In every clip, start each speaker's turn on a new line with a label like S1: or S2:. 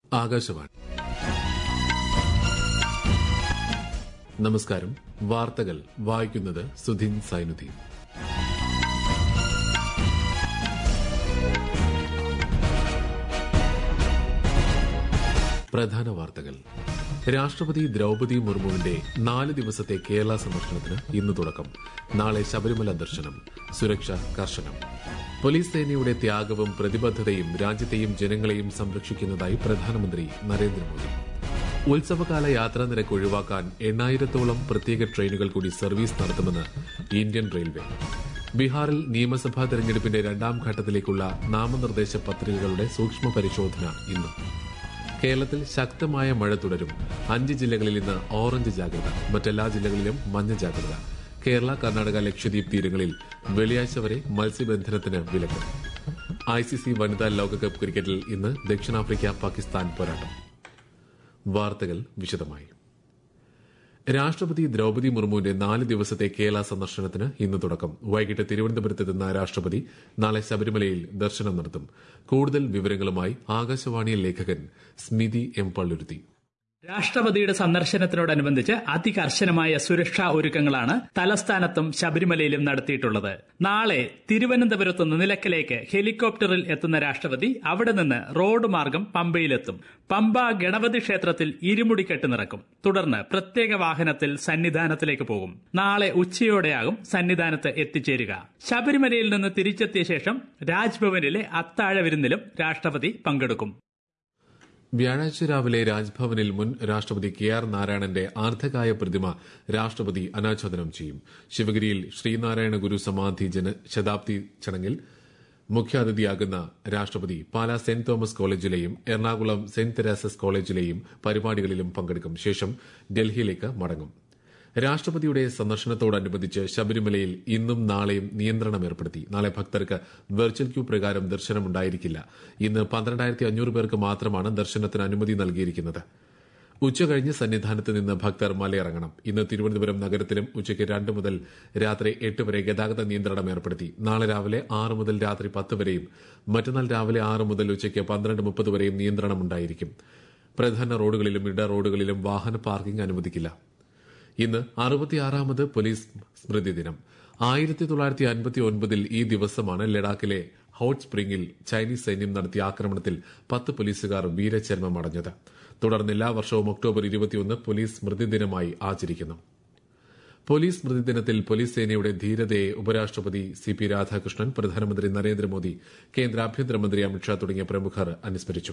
S1: ആകാശവാണി നമസ്കാരം വാർത്തകൾ വായിക്കുന്നത് സുധിൻ സൈനുദ്ദീൻ പ്രധാന വാർത്തകൾ രാഷ്ട്രപതി ദ്രൌപതി മുർമുവിന്റെ നാല് ദിവസത്തെ കേരള സന്ദർശനത്തിന് ഇന്ന് തുടക്കം നാളെ ശബരിമല ദർശനം സുരക്ഷ കർശനം പോലീസ് സേനയുടെ ത്യാഗവും പ്രതിബദ്ധതയും രാജ്യത്തെയും ജനങ്ങളെയും സംരക്ഷിക്കുന്നതായി പ്രധാനമന്ത്രി നരേന്ദ്രമോദി ഉത്സവകാല യാത്രാ നിരക്ക് ഒഴിവാക്കാൻ എണ്ണായിരത്തോളം പ്രത്യേക ട്രെയിനുകൾ കൂടി സർവീസ് നടത്തുമെന്ന് ഇന്ത്യൻ റെയിൽവേ ബീഹാറിൽ നിയമസഭാ തെരഞ്ഞെടുപ്പിന്റെ രണ്ടാം ഘട്ടത്തിലേക്കുള്ള നാമനിർദ്ദേശ പത്രികകളുടെ സൂക്ഷ്മ പരിശോധന ഇന്ന് കേരളത്തിൽ ശക്തമായ മഴ തുടരും അഞ്ച് ജില്ലകളിൽ ഇന്ന് ഓറഞ്ച് ജാഗ്രത മറ്റെല്ലാ ജില്ലകളിലും മഞ്ഞ ജാഗ്രത കേരള കർണാടക ലക്ഷദ്വീപ് തീരങ്ങളിൽ വെള്ളിയാഴ്ച വരെ മത്സ്യബന്ധനത്തിന് വിലക്ക് ഐസിസി വനിതാ ലോകകപ്പ് ക്രിക്കറ്റിൽ ഇന്ന് ദക്ഷിണാഫ്രിക്ക പാകിസ്ഥാൻ പോരാട്ടം വാർത്തകൾ വിശദമായി രാഷ്ട്രപതി ദ്രൌപതി മുർമുവിന്റെ നാല് ദിവസത്തെ കേരള സന്ദർശനത്തിന് ഇന്ന് തുടക്കം വൈകിട്ട് തിരുവനന്തപുരത്തെത്തുന്ന രാഷ്ട്രപതി നാളെ ശബരിമലയിൽ ദർശനം നടത്തും കൂടുതൽ വിവരങ്ങളുമായി ആകാശവാണി ലേഖകൻ സ്മിതി എം പള്ളുരുത്തി
S2: രാഷ്ട്രപതിയുടെ സന്ദർശനത്തിനോടനുബന്ധിച്ച് അതികർശനമായ സുരക്ഷാ ഒരുക്കങ്ങളാണ് തലസ്ഥാനത്തും ശബരിമലയിലും നടത്തിയിട്ടുള്ളത് നാളെ തിരുവനന്തപുരത്ത് നിന്ന് നിലയ്ക്കലേക്ക് ഹെലികോപ്റ്ററിൽ എത്തുന്ന രാഷ്ട്രപതി അവിടെ നിന്ന് റോഡ് മാർഗം പമ്പയിലെത്തും പമ്പ ഗണപതി ക്ഷേത്രത്തിൽ ഇരുമുടിക്കെട്ട് നിറക്കും തുടർന്ന് പ്രത്യേക വാഹനത്തിൽ സന്നിധാനത്തിലേക്ക് പോകും നാളെ ഉച്ചയോടെയാകും സന്നിധാനത്ത് എത്തിച്ചേരുക ശബരിമലയിൽ നിന്ന് തിരിച്ചെത്തിയ ശേഷം രാജ്ഭവനിലെ അത്താഴ വിരുന്നിലും രാഷ്ട്രപതി പങ്കെടുക്കും
S1: വ്യാഴാഴ്ച രാവിലെ രാജ്ഭവനിൽ മുൻ രാഷ്ട്രപതി കെ ആർ നാരായണന്റെ ആർദ്ധകായ പ്രതിമ രാഷ്ട്രപതി അനാച്ഛാദനം ചെയ്യും ശിവഗിരിയിൽ ശ്രീനാരായണ ഗുരു സമാധി ജന ശതാബ്ദി ചടങ്ങിൽ മുഖ്യാതിഥിയാകുന്ന രാഷ്ട്രപതി പാലാ സെന്റ് തോമസ് കോളേജിലെയും എറണാകുളം സെന്റ് തെരേസസ് കോളേജിലെയും പരിപാടികളിലും പങ്കെടുക്കും ശേഷം ഡൽഹിയിലേക്ക് മടങ്ങും രാഷ്ട്രപതിയുടെ സന്ദർശനത്തോടനുബന്ധിച്ച് ശബരിമലയിൽ ഇന്നും നാളെയും നിയന്ത്രണം ഏർപ്പെടുത്തി നാളെ ഭക്തർക്ക് വെർച്വൽ ക്യൂ പ്രകാരം ദർശനമുണ്ടായിരിക്കില്ല ഇന്ന് പന്ത്രണ്ടായിരത്തി അഞ്ഞൂറ് പേർക്ക് മാത്രമാണ് ദർശനത്തിന് അനുമതി നൽകിയിരിക്കുന്നത് ഉച്ചകഴിഞ്ഞ് സന്നിധാനത്ത് നിന്ന് ഭക്തർ മലയിറങ്ങണം ഇന്ന് തിരുവനന്തപുരം നഗരത്തിലും ഉച്ചയ്ക്ക് രണ്ട് മുതൽ രാത്രി എട്ട് വരെ ഗതാഗത നിയന്ത്രണം ഏർപ്പെടുത്തി നാളെ രാവിലെ ആറ് മുതൽ രാത്രി പത്ത് വരെയും മറ്റന്നാൾ രാവിലെ ആറ് മുതൽ ഉച്ചയ്ക്ക് പന്ത്രണ്ട് മുപ്പത് വരെയും നിയന്ത്രണമുണ്ടായിരിക്കും പ്രധാന റോഡുകളിലും ഇട റോഡുകളിലും വാഹന പാർക്കിംഗ് അനുവദിക്കില്ല ഇന്ന് അറുപത്തിയാറാമത് പോലീസ് സ്മൃതി ദിനം ആയിരത്തി തൊള്ളായിരത്തി അൻപത്തി ഒൻപതിൽ ഈ ദിവസമാണ് ലഡാക്കിലെ ഹോട്ട് സ്പ്രിംഗിൽ ചൈനീസ് സൈന്യം നടത്തിയ ആക്രമണത്തിൽ പത്ത് പോലീസുകാർ വീരചരമം അടഞ്ഞത് തുടർന്ന് എല്ലാ വർഷവും ഒക്ടോബർ ഇരുപത്തിയൊന്ന് പോലീസ് സ്മൃതി ദിനമായി ആചരിക്കുന്നു പോലീസ് സ്മൃതി ദിനത്തിൽ പോലീസ് സേനയുടെ ധീരതയെ ഉപരാഷ്ട്രപതി സി പി രാധാകൃഷ്ണൻ പ്രധാനമന്ത്രി നരേന്ദ്രമോദി കേന്ദ്ര ആഭ്യന്തരമന്ത്രി അമിത്ഷാ തുടങ്ങിയ പ്രമുഖർ അനുസ്മരിച്ചു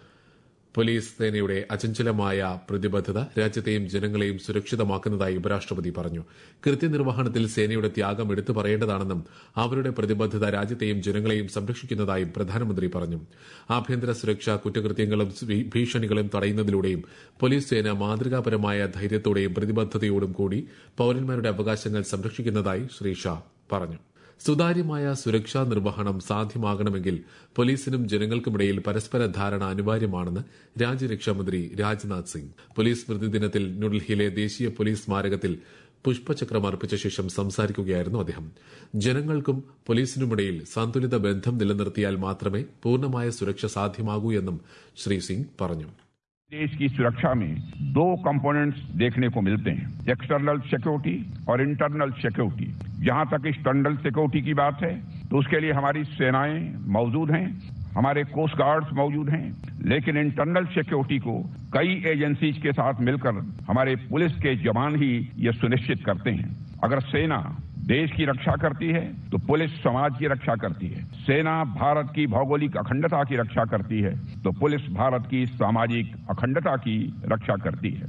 S1: പോലീസ് സേനയുടെ അചഞ്ചലമായ പ്രതിബദ്ധത രാജ്യത്തെയും ജനങ്ങളെയും സുരക്ഷിതമാക്കുന്നതായി ഉപരാഷ്ട്രപതി പറഞ്ഞു കൃത്യനിർവഹണത്തിൽ സേനയുടെ ത്യാഗം എടുത്തു പറയേണ്ടതാണെന്നും അവരുടെ പ്രതിബദ്ധത രാജ്യത്തെയും ജനങ്ങളെയും സംരക്ഷിക്കുന്നതായും പ്രധാനമന്ത്രി പറഞ്ഞു ആഭ്യന്തര സുരക്ഷ കുറ്റകൃത്യങ്ങളും ഭീഷണികളും തടയുന്നതിലൂടെയും പോലീസ് സേന മാതൃകാപരമായ ധൈര്യത്തോടെയും പ്രതിബദ്ധതയോടും കൂടി പൌരന്മാരുടെ അവകാശങ്ങൾ സംരക്ഷിക്കുന്നതായി ശ്രീ ഷാ പറഞ്ഞു സുതാര്യമായ സുരക്ഷാ നിർവഹണം സാധ്യമാകണമെങ്കിൽ പോലീസിനും ജനങ്ങൾക്കുമിടയിൽ പരസ്പര ധാരണ അനിവാര്യമാണെന്ന് രാജ്യരക്ഷാമന്ത്രി രാജ്നാഥ് സിംഗ് പോലീസ് സ്മൃതി ദിനത്തിൽ ന്യൂഡൽഹിയിലെ ദേശീയ പോലീസ് സ്മാരകത്തിൽ പുഷ്പചക്രം അർപ്പിച്ച ശേഷം സംസാരിക്കുകയായിരുന്നു അദ്ദേഹം ജനങ്ങൾക്കും പോലീസിനുമിടയിൽ സന്തുലിത ബന്ധം നിലനിർത്തിയാൽ മാത്രമേ പൂർണ്ണമായ സുരക്ഷ സാധ്യമാകൂ എന്നും ശ്രീ സിംഗ് പറഞ്ഞു
S3: देश की सुरक्षा में दो कंपोनेंट्स देखने को मिलते हैं एक्सटर्नल सिक्योरिटी और इंटरनल सिक्योरिटी जहां तक एक्सटर्नल सिक्योरिटी की बात है तो उसके लिए हमारी सेनाएं मौजूद हैं हमारे कोस्ट गार्ड्स मौजूद हैं लेकिन इंटरनल सिक्योरिटी को कई एजेंसीज के साथ मिलकर हमारे पुलिस के जवान ही ये सुनिश्चित करते हैं अगर सेना देश की रक्षा करती है तो पुलिस समाज की रक्षा करती है सेना भारत की भौगोलिक अखंडता की रक्षा करती है तो पुलिस भारत की सामाजिक अखंडता की रक्षा करती है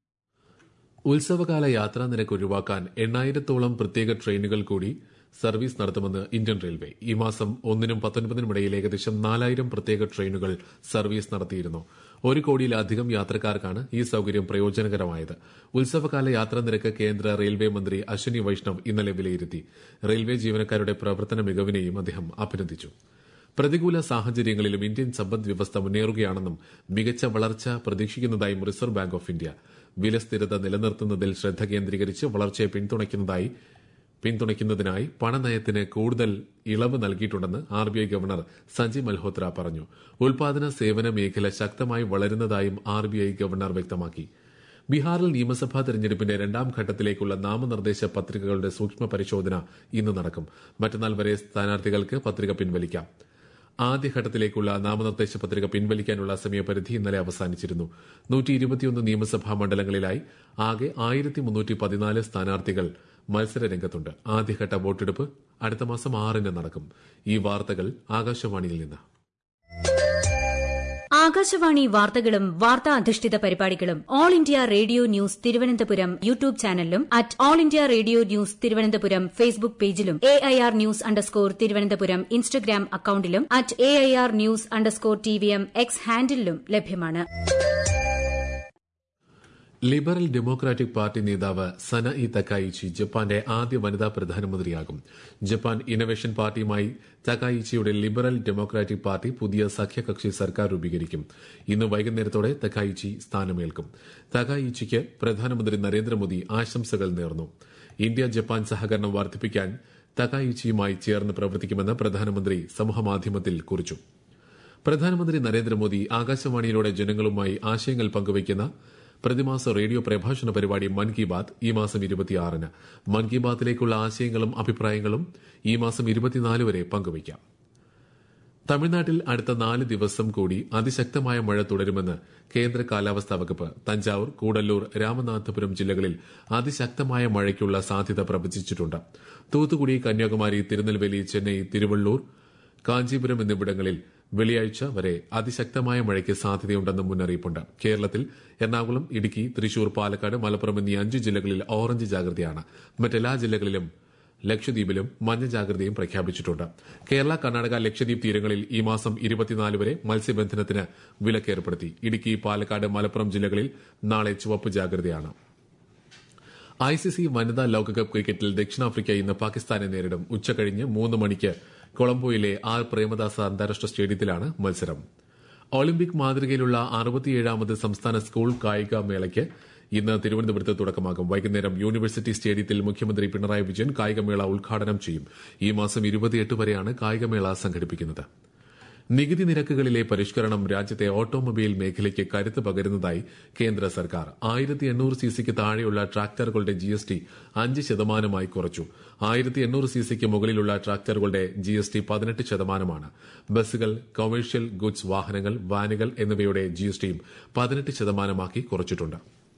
S1: ഉത്സവകാല യാത്രാ നിരക്ക് ഒഴിവാക്കാൻ എണ്ണായിരത്തോളം പ്രത്യേക ട്രെയിനുകൾ കൂടി സർവീസ് നടത്തുമെന്ന് ഇന്ത്യൻ റെയിൽവേ ഈ മാസം ഒന്നിനും പത്തൊൻപതിനും ഇടയിൽ ഏകദേശം നാലായിരം പ്രത്യേക ട്രെയിനുകൾ സർവീസ് നടത്തിയിരുന്നു ഒരു കോടിയിലധികം യാത്രക്കാർക്കാണ് ഈ സൌകര്യം പ്രയോജനകരമായത് ഉത്സവകാല യാത്രാ നിരക്ക് കേന്ദ്ര റെയിൽവേ മന്ത്രി അശ്വിനി വൈഷ്ണവ് ഇന്നലെ വിലയിരുത്തി റെയിൽവേ ജീവനക്കാരുടെ പ്രവർത്തന മികവിനെയും അദ്ദേഹം അഭിനന്ദിച്ചു പ്രതികൂല സാഹചര്യങ്ങളിലും ഇന്ത്യൻ സമ്പദ് വ്യവസ്ഥ മുന്നേറുകയാണെന്നും മികച്ച വളർച്ച പ്രതീക്ഷിക്കുന്നതായും റിസർവ് ബാങ്ക് ഓഫ് ഇന്ത്യ വില സ്ഥിരത നിലനിർത്തുന്നതിൽ ശ്രദ്ധ കേന്ദ്രീകരിച്ച് വളർച്ചയെ പിന്തുണയ്ക്കുന്നതായി പിന്തുണയ്ക്കുന്നതിനായി പണനയത്തിന് കൂടുതൽ ഇളവ് നൽകിയിട്ടുണ്ടെന്ന് R B I governor Sanjay Malhotra പറഞ്ഞു ഉൽപാദന സേവന മേഖല ശക്തമായി വളരുന്നതായും ആർ ബി ഐ ഗവർണർ വ്യക്തമാക്കി ബീഹാറിൽ നിയമസഭാ തെരഞ്ഞെടുപ്പിന്റെ രണ്ടാം ഘട്ടത്തിലേക്കുള്ള നാമനിർദ്ദേശ പത്രികകളുടെ സൂക്ഷ്മ പരിശോധന ഇന്ന് നടക്കും മറ്റന്നാൾ വരെ സ്ഥാനാർത്ഥികൾക്ക് പത്രിക പിൻവലിക്കാം ആദ്യഘട്ടത്തിലേക്കുള്ള നാമനിർദ്ദേശ പത്രിക പിൻവലിക്കാനുള്ള സമയപരിധി ഇന്നലെ അവസാനിച്ചിരുന്നു നൂറ്റി ഇരുപത്തിയൊന്ന് നിയമസഭാ മണ്ഡലങ്ങളിലായി ആകെ ആയിരത്തി മുന്നൂറ്റി പതിനാല് സ്ഥാനാർത്ഥികൾ മത്സര രംഗത്തുണ്ട് ആദ്യഘട്ട വോട്ടെടുപ്പ് അടുത്ത മാസം ആറിന് നടക്കും ഈ വാർത്തകൾ ആകാശവാണിയിൽ നിന്ന്
S4: ആകാശവാണി വാർത്തകളും വാർത്താ അധിഷ്ഠിത പരിപാടികളും all India radio news Thiruvananthapuram YouTube ചാനലിലും at all India radio news Thiruvananthapuram Facebook പേജിലും A I R news underscore Thiruvananthapuram Instagram അക്കൌണ്ടിലും at A I R news underscore T V M X ഹാൻഡിലും ലഭ്യമാണ്
S1: ലിബറൽ ഡെമോക്രാറ്റിക് പാർട്ടി നേതാവ് സന ഇ തക്കായിച്ചി ജപ്പാന്റെ ആദ്യ വനിതാ പ്രധാനമന്ത്രിയാകും Japan innovation പാർട്ടിയുമായി തക്കായിച്ചിയുടെ ലിബറൽ ഡെമോക്രാറ്റിക് പാർട്ടി പുതിയ സഖ്യകക്ഷി സർക്കാർ രൂപീകരിക്കും ഇന്ന് വൈകുന്നേരത്തോടെ തക്കായിച്ചി സ്ഥാനമേൽക്കും തക്കായിച്ചിക്ക് പ്രധാനമന്ത്രി നരേന്ദ്രമോദി ആശംസകൾ നേർന്നു ഇന്ത്യ ജപ്പാൻ സഹകരണം വർദ്ധിപ്പിക്കാൻ തക്കായിച്ചിയുമായി ചേർന്ന് പ്രവർത്തിക്കുമെന്ന് പ്രധാനമന്ത്രി സമൂഹമാധ്യമത്തിൽ കുറിച്ചു പ്രധാനമന്ത്രി നരേന്ദ്രമോദി ആകാശവാണിയിലൂടെ ജനങ്ങളുമായി ആശയങ്ങൾ പങ്കുവയ്ക്കുന്ന പ്രതിമാസ റേഡിയോ പ്രഭാഷണ പരിപാടി മൻ കി ബാത് ഈ മാസം ഇരുപത്തിയാറിന് മൻ കി ബാത്തിലേക്കുള്ള ആശയങ്ങളും അഭിപ്രായങ്ങളും ഈ മാസം ഇരുപത്തിനാല് വരെ പങ്കുവയ്ക്കാം തമിഴ്നാട്ടിൽ അടുത്ത നാല് ദിവസം കൂടി അതിശക്തമായ മഴ തുടരുമെന്ന് കേന്ദ്ര കാലാവസ്ഥാ വകുപ്പ് തഞ്ചാവൂർ കൂടല്ലൂർ രാമനാഥപുരം ജില്ലകളിൽ അതിശക്തമായ മഴയ്ക്കുള്ള സാധ്യത പ്രവചിച്ചിട്ടുണ്ട് തൂത്തുക്കുടി കന്യാകുമാരി തിരുനെൽവേലി ചെന്നൈ തിരുവള്ളൂർ കാഞ്ചീപുരം എന്നിവിടങ്ങളിൽ വെള്ളിയാഴ്ച വരെ അതിശക്തമായ മഴയ്ക്ക് സാധ്യതയുണ്ടെന്ന് മുന്നറിയിപ്പുണ്ട് കേരളത്തിൽ എറണാകുളം ഇടുക്കി തൃശൂർ പാലക്കാട് മലപ്പുറം എന്നീ അഞ്ച് ജില്ലകളിൽ ഓറഞ്ച് ജാഗ്രതയാണ് മറ്റെല്ലാ ജില്ലകളിലും ലക്ഷദ്വീപിലും മഞ്ഞ ജാഗ്രതയും പ്രഖ്യാപിച്ചിട്ടുണ്ട് കേരള കർണാടക ലക്ഷദ്വീപ് തീരങ്ങളിൽ ഈ മാസം ഇരുപത്തിനാല് വരെ മത്സ്യബന്ധനത്തിന് വിലക്കേർപ്പെടുത്തി ഇടുക്കി പാലക്കാട് മലപ്പുറം ജില്ലകളിൽ നാളെ ചുവപ്പ് ജാഗ്രതയാണ് ഐസിസി വനിതാ ലോകകപ്പ് ക്രിക്കറ്റിൽ ദക്ഷിണാഫ്രിക്ക ഇന്ന് പാകിസ്ഥാനെ നേരിടും ഉച്ചകഴിഞ്ഞ് മൂന്ന് മണിക്ക് കൊളംബോയിലെ ആർ പ്രേമദാസ അന്താരാഷ്ട്ര സ്റ്റേഡിയത്തിലാണ് മത്സരം ഒളിമ്പിക് മാതൃകയിലുള്ള അറുപത്തിയേഴാമത് സംസ്ഥാന സ്കൂൾ കായിക മേളയ്ക്ക് ഇന്ന് തിരുവനന്തപുരത്ത് തുടക്കമാകും വൈകുന്നേരം യൂണിവേഴ്സിറ്റി സ്റ്റേഡിയത്തിൽ മുഖ്യമന്ത്രി പിണറായി വിജയൻ കായികമേള ഉദ്ഘാടനം ചെയ്യും ഈ മാസം ഇരുപത്തിയെട്ട് വരെയാണ് കായികമേള സംഘടിപ്പിക്കുന്നത് നികുതി നിരക്കുകളിലെ പരിഷ്കരണം രാജ്യത്തെ ഓട്ടോമൊബൈൽ മേഖലയ്ക്ക് കരുത്ത് പകരുന്നതായി കേന്ദ്ര സർക്കാർ ആയിരത്തി എണ്ണൂറ് സിസിക്ക് താഴെയുള്ള ട്രാക്ടറുകളുടെ ജി എസ് ടി അഞ്ച് ശതമാനമായി കുറച്ചു ആയിരത്തി എണ്ണൂറ് സിസിക്ക് മുകളിലുള്ള ട്രാക്ടറുകളുടെ ജി എസ് ടി പതിനെട്ട് ശതമാനമാണ് ബസ്സുകൾ കൊമേഴ്ഷ്യൽ ഗുഡ്സ് വാഹനങ്ങൾ വാനുകൾ എന്നിവയുടെ ജി എസ് ടിയും പതിനെട്ട് ശതമാനമാക്കി കുറച്ചിട്ടുണ്ട്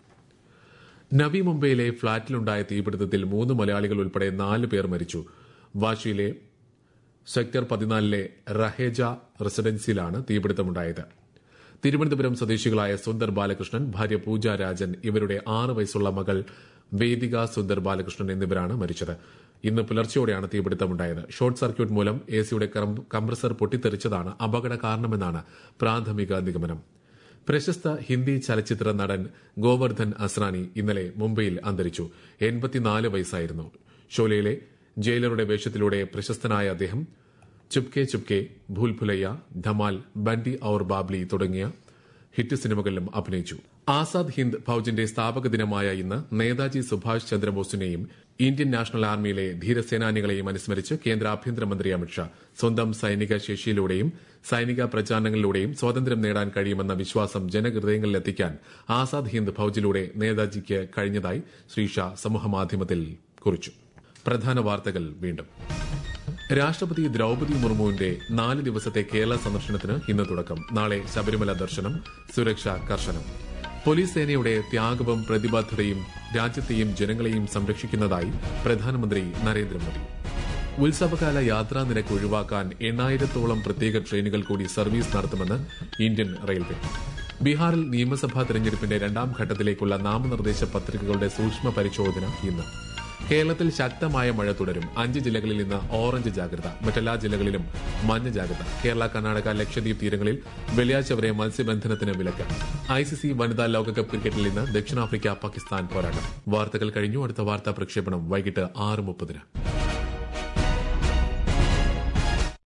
S1: നവി മുംബൈയിലെ ഫ്ളാറ്റിലുണ്ടായ തീപിടുത്തത്തിൽ മൂന്ന് മലയാളികൾ ഉൾപ്പെടെ നാല് പേർ മരിച്ചു വാശിയിലെ സെക്ടർ പതിനാലിലെ റഹേജ റെസിഡൻസിയിലാണ് തീപിടുത്തമുണ്ടായത് തിരുവനന്തപുരം സ്വദേശികളായ സുന്ദർ ബാലകൃഷ്ണൻ ഭാര്യ പൂജ രാജൻ ഇവരുടെ ആറ് വയസ്സുള്ള മകൾ വേദിക സുന്ദർ ബാലകൃഷ്ണൻ എന്നിവരാണ് മരിച്ചത് ഇന്ന് പുലർച്ചെയോടെയാണ് തീപിടുത്തമുണ്ടായത് ഷോർട്ട് സർക്യൂട്ട് മൂലം എസിയുടെ കംപ്രസർ പൊട്ടിത്തെറിച്ചതാണ് അപകട കാരണമെന്നാണ് പ്രാഥമിക നിഗമനം പ്രശസ്ത ഹിന്ദി ചലച്ചിത്ര നടൻ ഗോവർദ്ധൻ അസ്രാനി ഇന്നലെ മുംബൈയിൽ അന്തരിച്ചു എൺപത്തിനാല് വയസ്സായിരുന്നു ഷോലയിലെ ജയിലറുടെ വേഷത്തിലൂടെ പ്രശസ്തനായ അദ്ദേഹം ചുപ്കെ ചുപ്കെ ഭൂൽഭുലയ്യ ധമാൽ ബണ്ടി ഔർ ബാബ്ലി തുടങ്ങിയ ഹിറ്റ് സിനിമകളിലും അഭിനയിച്ചു ആസാദ് ഹിന്ദ് ഫൌജിന്റെ സ്ഥാപക ദിനമായ ഇന്ന് നേതാജി സുഭാഷ് ചന്ദ്രബോസിനെയും ഇന്ത്യൻ നാഷണൽ ആർമിയിലെ ധീരസേനാനികളെയും അനുസ്മരിച്ച് കേന്ദ്ര ആഭ്യന്തരമന്ത്രി അമിത്ഷാ സ്വന്തം സൈനിക ശേഷിയിലൂടെയും സൈനിക പ്രചാരണങ്ങളിലൂടെയും സ്വാതന്ത്ര്യം നേടാൻ കഴിയുമെന്ന വിശ്വാസം ജനഹൃദയങ്ങളിലെത്തിക്കാൻ ആസാദ് ഹിന്ദ് ഫൌജിലൂടെ നേതാജിക്ക് കഴിഞ്ഞതായി ശ്രീ ഷാ സമൂഹമാധ്യമത്തിൽ കുറിച്ചു പ്രധാന വാർത്തകൾ വീണ്ടും രാഷ്ട്രപതി ദ്രൌപതി മുർമുവിന്റെ നാല് ദിവസത്തെ കേരള സന്ദർശനത്തിന് ഇന്ന് തുടക്കം നാളെ ശബരിമല ദർശനം സുരക്ഷ കർശനം പോലീസ് സേനയുടെ ത്യാഗവും പ്രതിബദ്ധതയും രാജ്യത്തെയും ജനങ്ങളെയും സംരക്ഷിക്കുന്നതായി പ്രധാനമന്ത്രി നരേന്ദ്രമോദി ഉത്സവകാല യാത്രാ നിരക്ക് ഒഴിവാക്കാൻ എണ്ണായിരത്തോളം പ്രത്യേക ട്രെയിനുകൾ കൂടി സർവീസ് നടത്തുമെന്ന് ഇന്ത്യൻ റെയിൽവേ ബീഹാറിൽ നിയമസഭാ തെരഞ്ഞെടുപ്പിന്റെ രണ്ടാം ഘട്ടത്തിലേക്കുള്ള നാമനിർദ്ദേശ പത്രികകളുടെ സൂക്ഷ്മ പരിശോധന ഇന്ന് കേരളത്തിൽ ശക്തമായ മഴ തുടരും അഞ്ച് ജില്ലകളിൽ ഇന്ന് ഓറഞ്ച് ജാഗ്രത മറ്റെല്ലാ ജില്ലകളിലും മഞ്ഞ ജാഗ്രത കേരള കർണാടക ലക്ഷദ്വീപ് തീരങ്ങളിൽ വെള്ളിയാഴ്ച വരെ മത്സ്യബന്ധനത്തിന് വിലക്ക് ഐസിസി വനിതാ ലോകകപ്പ് ക്രിക്കറ്റിൽ ഇന്ന് ദക്ഷിണാഫ്രിക്ക പാകിസ്ഥാൻ പോരാട്ടം വാർത്തകൾ കഴിഞ്ഞു അടുത്ത വാർത്താ പ്രക്ഷേപണം വൈകിട്ട് ആറ് മുപ്പതിന്